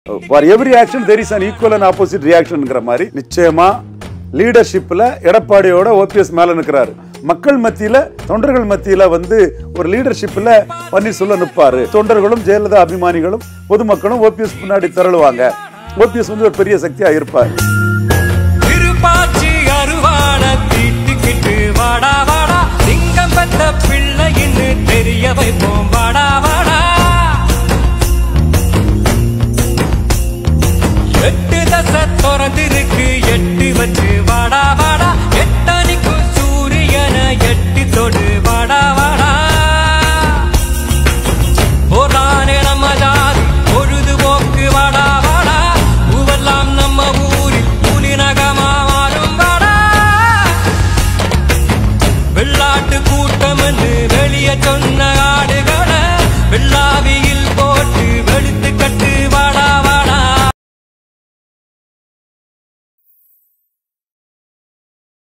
for every action there is an equal and opposite ரியாக்ஷன்ங்கிற மாதிரி நிச்சயமா லீடர்ஷிப்ல எடப்பாடியோட ஓபிஎஸ் மேல நிற்கிறாரு மக்கள் மத்தியில தொண்டர்கள் மத்தியில வந்து ஒரு லீடர்ஷிப்ல பன்னீர்செல்வம் நிற்பாரு தொண்டர்களும் ஜெயலலிதா அபிமானிகளும் பொதுமக்களும் ஓபிஎஸ் பின்னாடி திரளுவாங்க ஓபிஎஸ் வந்து ஒரு பெரிய சக்தியா இருப்பார் திருப்பாச்சி அருவாள தீட்டிக்கிட்டு வாடா வாடா சிங்கம் பெத்த பிள்ளைன்னு தெரிய வைப்போம் வாடா வாடா